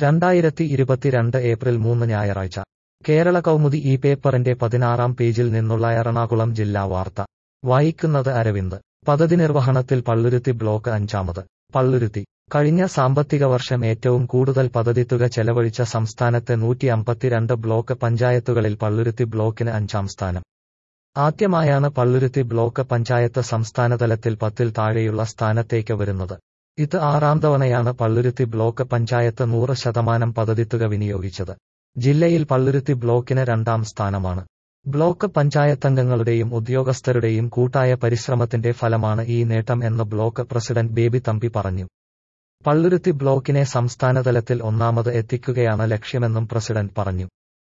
രണ്ടായിരത്തി ഇരുപത്തിരണ്ട് ഏപ്രിൽ മൂന്ന് ഞായറാഴ്ച കേരള കൗമുദി ഈ പേപ്പറിന്റെ പതിനാറാം പേജിൽ നിന്നുള്ള എറണാകുളം ജില്ലാ വാർത്ത വായിക്കുന്നത് അരവിന്ദ് പദ്ധതി നിർവഹണത്തിൽ പള്ളുരുത്തി ബ്ലോക്ക് അഞ്ചാമത് പള്ളുരുത്തി കഴിഞ്ഞ സാമ്പത്തിക വർഷം ഏറ്റവും കൂടുതൽ പദ്ധതി തുക ചെലവഴിച്ച സംസ്ഥാനത്തെ നൂറ്റി അമ്പത്തിരണ്ട് ബ്ലോക്ക് പഞ്ചായത്തുകളിൽ പള്ളുരുത്തി ബ്ലോക്കിന് അഞ്ചാം സ്ഥാനം ആദ്യമായാണ് പള്ളുരുത്തി ബ്ലോക്ക് പഞ്ചായത്ത് സംസ്ഥാനതലത്തിൽ പത്തിൽ താഴെയുള്ള സ്ഥാനത്തേക്ക് വരുന്നത് ഇത് ആറാം തവണയാണ് പള്ളുരുത്തി ബ്ലോക്ക് പഞ്ചായത്ത് നൂറ് ശതമാനം പദ്ധതിത്തുക വിനിയോഗിച്ചത് ജില്ലയിൽ പള്ളുരുത്തി ബ്ലോക്കിന് രണ്ടാം സ്ഥാനമാണ് ബ്ലോക്ക് പഞ്ചായത്തംഗങ്ങളുടെയും ഉദ്യോഗസ്ഥരുടെയും കൂട്ടായ പരിശ്രമത്തിന്റെ ഫലമാണ് ഈ നേട്ടം എന്ന് ബ്ലോക്ക് പ്രസിഡന്റ് ബേബി തമ്പി പറഞ്ഞു പള്ളുരുത്തി ബ്ലോക്കിനെ സംസ്ഥാനതലത്തിൽ ഒന്നാമത് എത്തിക്കുകയാണ് ലക്ഷ്യമെന്നും പ്രസിഡന്റ് പറഞ്ഞു